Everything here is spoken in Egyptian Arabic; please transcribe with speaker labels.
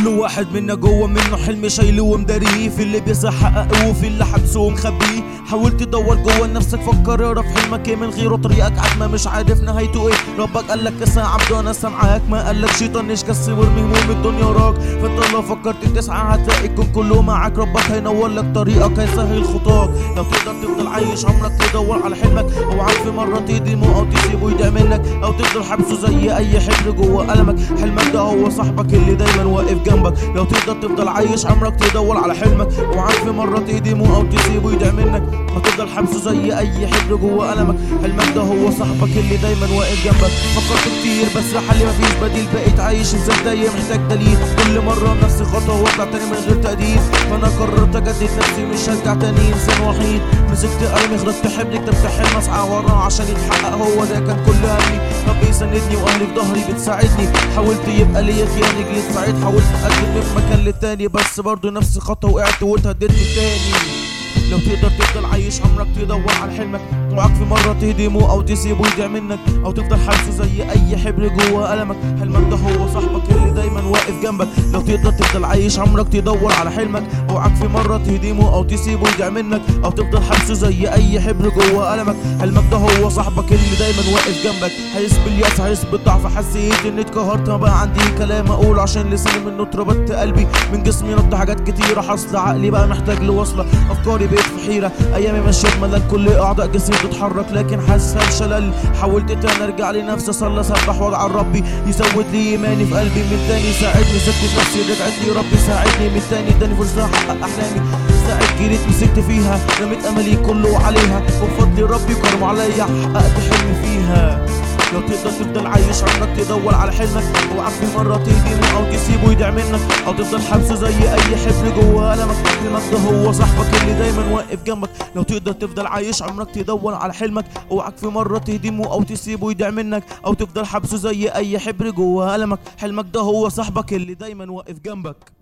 Speaker 1: كل واحد منا جوه منه حلم شايله ومداريه في اللي بيسعى حققه وفي اللي حبسه ومخبيه حاولت تدور جوه نفسك فكر اعرف حلمك ايه من غيره طريقك عتمة مش عارف نهايته ايه ربك قالك اسعى عبد وانا سامعاك ما قالك شيطان اشكس وارمي هموم الدنيا وراك فانت لو فكرت تسعى هتلاقي الكون كله معاك ربك هينور لك طريقك هيسهل خطاك لو تقدر تفضل عايش عمرك تدور على حلمك اوعاك في مره تهدمه او تسيبه يضيع منك او تفضل حبسه زي اي حبر جوه قلمك حلمك ده هو صاحبك اللي دايما واقف جنبك لو تقدر تفضل عايش عمرك تدور على حلمك اوعاك في مره تهدمه او تسيبه يضيع منك هتفضل حبسه زي اي حبر جوه قلمك حلمك ده هو صاحبك اللي دايما واقف جنبك فكرت كتير بس حلي مفيش بديل بقيت عايش ازاي دايما محتاج دليل كل مره نفس خطوه واطلع تاني من غير تقدير فانا قررت اجدد نفسي مش هرجع تاني انسان وحيد مسكت قلمي خرجت حبلي كتبت حلم اسعى وراه عشان يتحقق هو ده كان كل همي ربي يساندني واهلي في ظهري بتساعدني حاولت يبقى ليا كيان رجلي تساعد حاولت اتقدم من مكان للتاني بس برضه نفس خطوه وقعت واتهددت تاني لو تقدر تفضل عايش عمرك تدور على حلمك اوعك في مره تهدمه او تسيبه يضيع منك او تفضل حابسه زي اي حبر جوه قلمك حلمك ده هو صاحبك اللي دايما واقف جنبك لو تقدر تفضل عايش عمرك تدور على حلمك اوعك في مره تهدمه او تسيبه يضيع منك او تفضل حابسه زي اي حبر جوه قلمك حلمك ده هو صاحبك اللي دايما واقف جنبك حاسس بالياس حاسس بالضعف حسيت اني اتقهرت ما بقى عندي كلام اقول عشان لساني منه اتربطت قلبي من جسمي نط حاجات كتيره حاصله عقلي بقى محتاج لوصله افكاري بقيت في حيره ايامي مشيت ملل كل اعضاء جسمي بتتحرك لكن حاسسها بشلل حاولت تاني ارجع لنفسي اصلي اسبح وادعى ربي يزود لي ايماني في قلبي من تاني ساعدني سكت نفسي رجعت لي ربي ساعدني من تاني اداني فرصه احقق احلامي ساعة جريت مسكت فيها رميت املي كله عليها وبفضل ربي كرم عليا حققت حلمي فيها لو تقدر تفضل عايش عمرك تدور على حلمك اوعك في مرة تهدمه او تسيبه يضيع منك او تفضل حابسه زي اي حبر جوه قلمك حلمك ده هو صاحبك اللي دايما واقف جنبك لو تقدر تفضل عايش عمرك تدور على حلمك اوعك في مرة تهدمه او تسيبه يضيع منك او تفضل حابسه زي اي حبر جوه قلمك حلمك ده هو صاحبك اللي دايما واقف جنبك